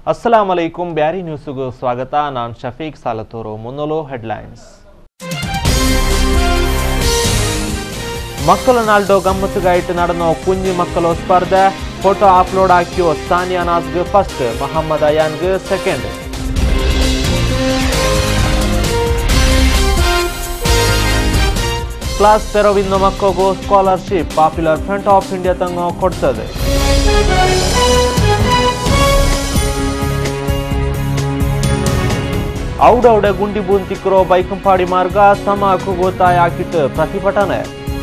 ಅಸ್ಸಲಾಂ ಅಲೈಕುಂ ಬ್ಯಾರಿ ನ್ಯೂಸ್ಗೂ ಸ್ವಾಗತ ನಾನು ಶಫೀಕ್ ಸಾಲತೂರು ಮುನ್ನಲು ಹೆಡ್ಲೈನ್ಸ್ ಮಕ್ಕಳ ನಾಲ್ಡೋ ಗಮ್ಮತ್ತುಗಾಯಿಟ್ಟು ನಡೆನೋ ಕುಂಜಿ ಮಕ್ಕಳು ಸ್ಪರ್ಧೆ ಫೋಟೋ ಅಪ್ಲೋಡ್ ಹಾಕಿಯೋ ಸಾನಿಯಾ ನಾಜ್ಗೆ ಫಸ್ಟ್ ಮೊಹಮ್ಮದ್ ಅಯಾನ್ಗೆ ಸೆಕೆಂಡ್ ಕ್ಲಾಸ್ ತೆರವಿಂದ ಮಕ್ಕಳಿಗೂ scholarship Popular Front of India ತಂಗ ಕೊಡ್ತದೆ ಔಡೌಡೆ ಗುಂಡಿ ಬೂಂತಿಕ್ರೋ ಬೈಕಂಪಾಡಿ ಮಾರ್ಗ ಸಮ ಕುಗೋತಾಯ ಹಾಕಿಟ್ಟು ಪ್ರತಿಭಟನೆ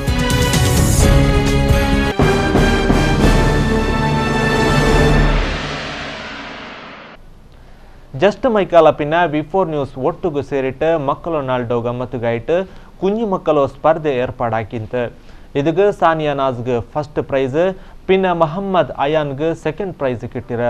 ಜಸ್ಟ್ ಮೈಕಾಲ ಪಿನ್ನ ಬಿಫೋರ್ ನ್ಯೂಸ್ ಒಟ್ಟುಗು ಸೇರಿಟ್ಟು ಮಕ್ಕಳು ನಾಲ್ಡೋ ಗಮ್ಮತ್ತುಗಾಯಿಟ್ಟು ಕುഞ്ഞു ಮಕ್ಕಳು ಸ್ಪರ್ಧೆ ಏರ್ಪಾಡಾಕಿಂತ ಇದಕ್ಕೆ ಸಾನಿಯಾ ನಾಜ್ಗೆ ಫಸ್ಟ್ ಪ್ರೈಸ್ ಪಿನ್ನ ಮಹಮ್ಮದ್ ಅಯಾನ್ಗೆ ಸೆಕೆಂಡ್ ಪ್ರೈಸ್ ಕಿಟ್ಟಿರ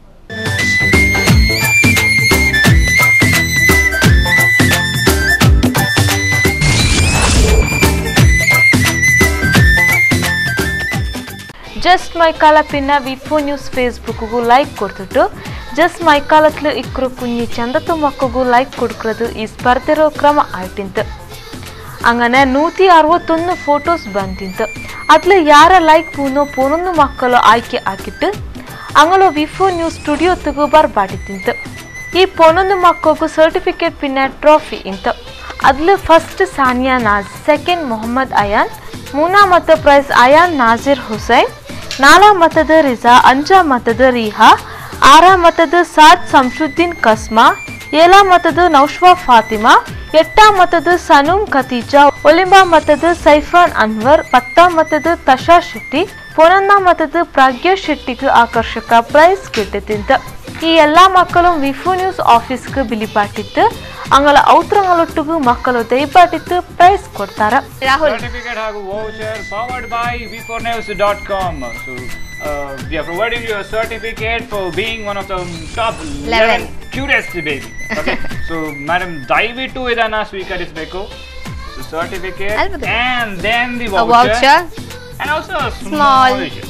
ಜಸ್ಟ್ ಮೈಕಾಲ ಪಿನ್ನ ವಿಫೋ ನ್ಯೂಸ್ ಫೇಸ್ಬುಕ್ಗೂ ಲೈಕ್ ಕೊಡ್ತಿಟ್ಟು ಜಸ್ಟ್ ಮೈಕಾಲತ್ಲು ಇಕ್ರು ಕುഞ്ഞി ಚಂದತ್ತು ಮಕ್ಕಗೂ ಲೈಕ್ ಕೊಡ್ಕ್ರದು ಈ ಸ್ಪರ್ಧೆರೋ ಕ್ರಮ ಆಯ್ತಿಂತ അങ്ങനെ നൂറ്റി അറുപത്തൊന്ന് ഫോട്ടോസ് ಬಂದಿತ್ತು അതിൽ ಯಾರ ಲೈಕ್ ಪೂನೋ ಪೂನೊಂದು ಮಕ್ಕಳು ಆಯ್ಕೆ ಹಾಕಿಟ್ಟು ಅಂಗಳು ವಿಫೋ ನ್ಯೂಸ್ ಸ್ಟುಡಿಯೋ ತುಗು ಬರ್ಬಾಡಿತ್ತಿಂತು ಈ ಪೊನೊಂದು ಮಕ್ಕಳಿಗೂ ಸರ್ಟಿಫಿಕೇಟ್ ಪಿನ್ನ ಟ್ರೋಫಿ ಇಂತು അതിൽ ഫസ്റ്റ് സാനിയ നാസ് സെക്കൻഡ് മുഹമ്മദ് അയാൻ മൂന്നാമത്തെ പ്രൈസ് അയാൻ നാസിർ ഹുസൈൻ നാലാമത്തത് റിസ അഞ്ചാമത്തത് റിഹ ಆರಾಮತದ ಸಾದ್ ಸಂಶುದ್ದೀನ್ ಕಸ್ಮಾ ಏಳಾಮತದ ನೌಶ್ವಾ ಫಾತಿಮಾ ಎಟ್ಟಾಮತದ ಸನೂಮ್ ಖತೀಜಾ ಒಲಿಂಬಾಮತದ ಸೈಫಾನ್ ಅನ್ವರ್ ಪತ್ತಾಮತದ ತಶಾ ಶೆಟ್ಟಿ ಪೊನೊಂದಾಮತದ ಪ್ರಾಗ್ಯ ಶೆಟ್ಟಿಗೆ ಆಕರ್ಷಕ ಪ್ರೈಸ್ ಗೆಟ್ಟಿದ್ದಿಂತ ಈ ಎಲ್ಲಾ ಮಕ್ಕಳು ವಿಫೋ ನ್ಯೂಸ್ ಆಫೀಸ್ಗೆ ಬಿಲಿಪಾಟಿತ್ತು ಅಂಗಳ ಔತ್ರಗಳೊಟ್ಟಿಗೂ ಮಕ್ಕಳು ದಯಪಾಟಿತ್ತು ಪ್ರೈಸ್ ಕೊಡ್ತಾರ ರಾಹುಲ್ ಸರ್ಟಿಫಿಕೇಟ್ ಹಾಗೂ voucher powered by V four news dot com so we are providing you certificate for being one of the top eleven curious baby so madam ದಯವಿಟ್ಟು ಇದನ್ನ ಸ್ವೀಕರಿಸಬೇಕು ಸರ್ಟಿಫಿಕೇಟ್ ಅಲ್ಬದು. And then the A voucher voucher. And also Small. Small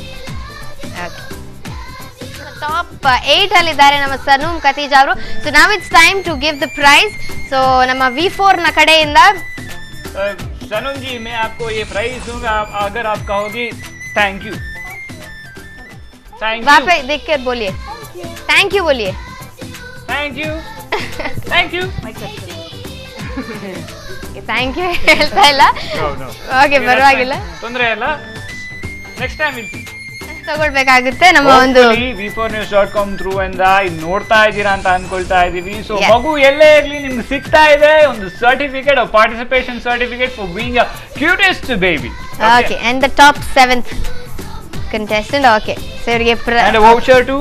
top eight ಅಲ್ಲಿ ಇದ್ದಾರೆ ನಮ್ಮ ಸನೂಮ್ ಖತೀಜ್ ಅವರು ಸೊ ನಾವ್ it's time to give the prize so ನಮ್ಮ ವಿ ಫೋರ್ ನ ಕಡೆಯಿಂದ सनम जी मैं आपको ये प्राइज दूंगा आप, अगर आप कहोगी थैंक यू थैंक वहाँ यू पे देख कर बोलिए थैंक यू बोलिए thank you thank you thank you ಹೇಳ್ತಾ ಇಲ್ಲ No, no. ಓಕೆ ಪರವಾಗಿಲ್ಲ ತೊಂದರೆ ಇಲ್ಲ ನೆಕ್ಸ್ಟ್ ಟೈಮ್ ಇಲ್ಲಿ ತಗೊಳ್ಬೇಕಾಗುತ್ತೆ ನಮ್ಮ ಒಂದು V four news dot com through ಇಂದ ಇದ್ ನೋಡ್ತಾ ಇದ್ದೀರಾ ಅಂತ ಅನ್ಕೊಳ್ತಾ ಇದೀವಿ ಸೊ Yes. ಮಗು ಎಲ್ಲೇ ಇರ್ಲಿ ನಿಮ್ಗೆ ಸಿಗ್ತಾ ಇದೆ ಒಂದು certificate participation certificate for being a cutest baby okay and the top seventh contestant okay so ಇವರಿಗೆ and voucher too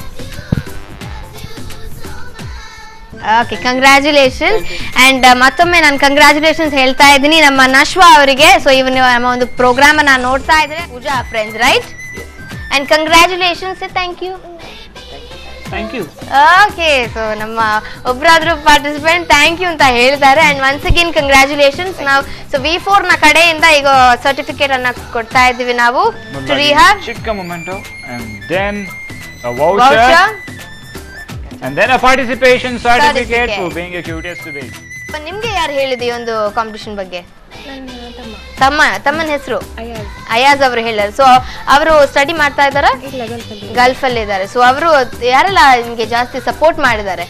okay congratulations and ಮತ್ತೊಮ್ಮೆ ನಾನು ಕಂಗ್ರ್ಯಾಚುಲೇಷನ್ಸ್ ಹೇಳ್ತಾ ಇದ್ದೀನಿ ನಮ್ಮ ನಶ್ವಾ ಅವರಿಗೆ ಸೊ ಇವನು ನಮ್ಮ ಒಂದು ಪ್ರೋಗ್ರಾಮ್ ಅನ್ನ ನೋಡ್ತಾ ಇದ್ರೆ Pooja friends right and congratulations thank you thank you okay so ನಮ್ಮ ಒಬ್ಬರಾದ್ರೂ ಪಾರ್ಟಿಸಿಪೆಂಟ್ ಥ್ಯಾಂಕ್ ಯು ಅಂತ ಹೇಳ್ತಾರೆ ಅಂಡ್ ಒನ್ಸ್ ಅಗೇನ್ ಕಂಗ್ರ್ಯಾಚುಲೇಷನ್ಸ್ ನಾವು ಸೊ ವಿ ಫೋರ್ ನ ಕಡೆಯಿಂದ ಈಗ ಸರ್ಟಿಫಿಕೇಟ್ ಅನ್ನ ಕೊಡ್ತಾ ಇದ್ದೀವಿ ನಾವು ಟು ರಿಹಾರ್ ಚಿಕ್ಕ memento and then voucher voucher and then a participation certificate for Certificate. being a cutest baby. ನಿಮ್ಗೆ ಯಾರು ಹೇಳಿದ ಈ ಒಂದು ಕಾಂಪಿಟಿಷನ್ ಬಗ್ಗೆ ತಮ್ಮ ತಮ್ಮನ ಹೆಸರು ಅಯಾಜ್ ಅವರು ಹೇಳಿದ್ರು ಸೊ ಅವರು ಸ್ಟಡಿ ಮಾಡ್ತಾ ಇದ್ದಾರಾ ಗಲ್ಫ್ ಅಲ್ಲಿ ಇದ್ದಾರೆ ಸೊ ಅವರು ಯಾರೆಲ್ಲ ನಿಮ್ಗೆ ಜಾಸ್ತಿ ಸಪೋರ್ಟ್ ಮಾಡಿದ್ದಾರೆ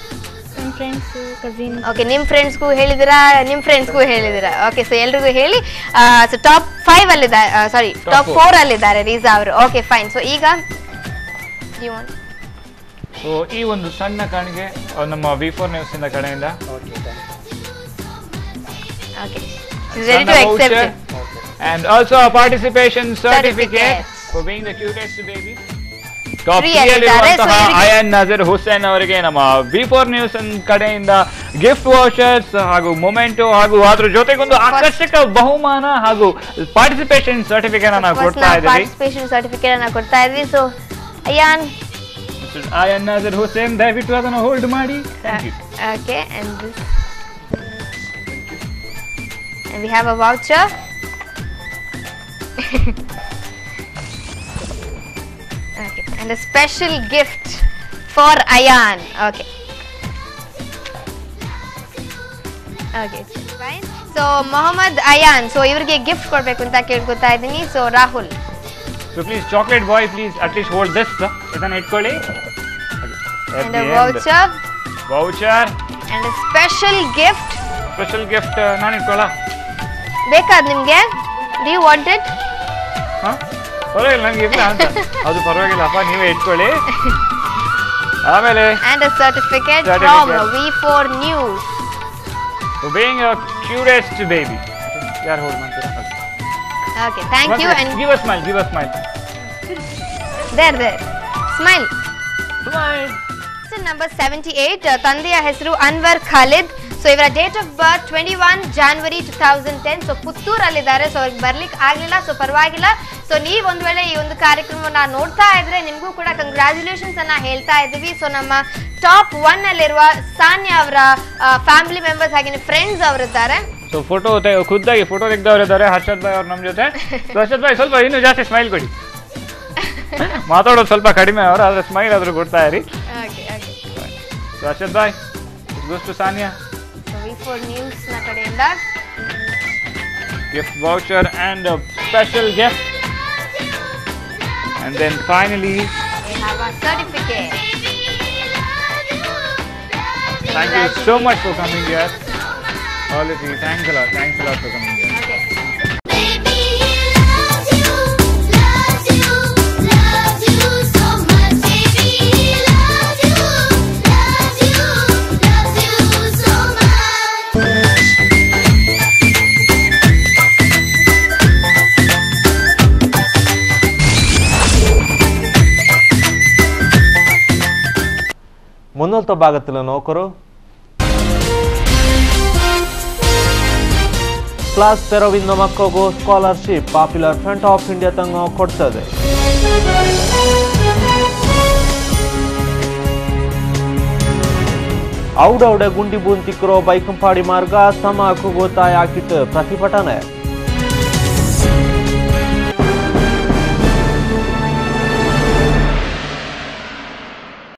ಓಕೆ ನಿಮ್ ಫ್ರೆಂಡ್ಸ್ಗೂ ಹೇಳಿದಿರಾ ನಿಮ್ ಫ್ರೆಂಡ್ಸ್ಗೂ ಹೇಳಿದಿರಾ ಓಕೆ ಸೊ ಎಲ್ರಿಗೂ ಹೇಳಿ ಸೊ ಟಾಪ್ ಫೈವ್ ಅಲ್ಲಿದ್ದಾರೆ sorry Top top four. Four ಅಲ್ಲಿದ್ದಾರೆ ರೀಸಾ ಅವರು ಓಕೆ ಫೈನ್ ಸೊ ಈಗ you want- ಸೊ ಈ ಒಂದು ಸಣ್ಣ ಕಾಣಿಕೆ ಅಹ್, ನಮ್ಮ ವಿ ಫೋರ್ ನ್ಯೂಸ್ ಇಂದ ಕಡೆಯಿಂದ okay She's ready to accept it and also participation certificate Certificate. for being the cutest baby. Top Free three ಆಗಿದ್ದಾರೆ. So ಅಲ್ಲಿರುವಂತಹ ಇವರಿಗೆ- ಅಯನ್ ನಜರ್ ಹುಸೇನ್ ಅವರಿಗೆ ನಮ್ಮ ವಿ ಫೋರ್ ನ್ಯೂಸ್ ಕಡೆಯಿಂದ ಗಿಫ್ಟ್ ವಾಚರ್ಸ್ ಹಾಗೂ ಮೊಮೆಂಟೋ ಹಾಗೂ ಅದ್ರ ಜೊತೆಗೊಂದು ಆಕರ್ಷಕ ಬಹುಮಾನ ಹಾಗೂ ಪಾರ್ಟಿಸಿಪೇಷನ್ ಸರ್ಟಿಫಿಕೇಟ್ ಅನ್ನ First ಕೊಡ್ತಾ ನಾವು ಇದ್ದೀವಿ ಪಾರ್ಟಿಸಿಪೇಷನ್ ಸರ್ಟಿಫಿಕೇಟ್ ಅನ್ನ ಕೊಡ್ತಾ ಇದ್ವಿ ಸೊ ಅಯಾನ್ ಅಯನ್ ನಜರ್ ಹುಸೇನ್ ದಯವಿಟ್ಟು ಅದನ್ನು ಹೋಲ್ಡ್ ಮಾಡಿ thank you Okay, and this. And we have a voucher. okay, and a special gift for Ayan okay okay fine so Mohammed Ayan so ಇವ್ರಿಗೆ ಗಿಫ್ಟ್ ಕೊಡ್ಬೇಕು ಅಂತ ಕೇಳ್ಕೊತಾ ಇದ್ದೀನಿ so Rahul So please, chocolate boy, please at least hold this. ಇದನ್ನ ಇಟ್ಕೊಳ್ಳಿ At and the end, voucher voucher, and special gift special gift uh, ನಾನು ಇಟ್ಕೊಳ್ಳ ಬೇಕಾದ್ ನಿಮ್ಗೆ ಡಿ ವಾಂಟ್ ಇಟ್ ಹಾ ಪರವಾಗಿಲ್ಲ ನನಗೆ ಇಲ್ಲ ಅಂತ ಅದು ಪರವಾಗಿಲ್ಲಪ್ಪ ನೀವೇ ಇಟ್ಕೊಳ್ಳಿ ಆಮೇಲೆ and a certificate Certificate. From V four news being a curiousest baby ಯಾರು ಹೋಲ್ಡ್ ಮಾಡ್ತೀರಾ okay thank you and give a smile give a smile there there smile smile number seventy eight ತಂದೆಯ ಹೆಸರು ಅನ್ವರ್ ಖಾಲಿದ್ ಸೊ ಇವರ date of birth twenty one January two thousand ten so ಪುತ್ತೂರಲ್ಲಿದ್ದಾರೆ so ಅವ್ರಿಗೆ ಬರ್ಲಿಕ್ಕೆ ಆಗಲಿಲ್ಲ so ಪರವಾಗಿಲ್ಲ so ನೀವು ಒಂದು ವೇಳೆ ಈ ಒಂದು ಕಾರ್ಯಕ್ರಮವನ್ನ ನೋಡ್ತಾ ಇದ್ರೆ ನಿಮಗೂ ಕೂಡ ಕಂಗ್ರ್ಯಾಚುಲೇಷನ್ಸ್ ಅನ್ನ ಹೇಳ್ತಾ ಇದ್ದೀವಿ ಸೊ ನಮ್ಮ ಟಾಪ್ ಒನ್ ಅಲ್ಲಿರುವ ಸಾನ್ಯಾ ಅವರ ಫ್ಯಾಮಿಲಿ ಮೆಂಬರ್ಸ್ ಹಾಗೆ ಫ್ರೆಂಡ್ಸ್ ಅವರಿದ್ದಾರೆ ಸೊ ಫೋಟೋ ಖುದ್ದಾಗಿ ಫೋಟೋ ತೆಗೆದವ್ರು ಇದ್ದಾರೆ ಹರ್ಷದ್ ಭಾಯ್ ಅವ್ರು ನಮ್ಮ ಜೊತೆ So, ಹರ್ಷದ್ ಭಾಯ್ ಸ್ವಲ್ಪ ಇನ್ನೂ ಜಾಸ್ತಿ ಸ್ಮೈಲ್ ಕೊಡಿ ಮಾತಾಡೋದು ಸ್ವಲ್ಪ ಕಡಿಮೆ ಅವರು ಆದ್ರೆ ಸ್ಮೈಲ್ ಆದ್ರೂ ಕೊಡ್ತಾ ಇರಿ okay okay so Harshad bhai goes to Sania so V four news ನ ಕಡೆಯಿಂದ gift voucher and a special gift. And then finally, we have a certificate thank you so much for coming here. All of you, thanks a lot, thanks a lot for coming here. okay Baby, loves you, loves you, loves you so much. Baby, loves you, loves you, loves you so much. മുന്നോട്ട് ഭാഗത്തിൽ നോക്കൂ class ತೆರವಿಂದ ಮಕ್ಕಳಿಗೂ scholarship Popular Front of India ತಂಗ ಕೊಡ್ತದೆ ಔಡೌಡೆ ಗುಂಡಿ ಬೂಂತಿಕ್ರೋ ಬೈಕಂಪಾಡಿ ಮಾರ್ಗ ಸಮ ಗೊತ್ತಾಯ ಹಾಕಿಟ್ಟು ಪ್ರತಿಭಟನೆ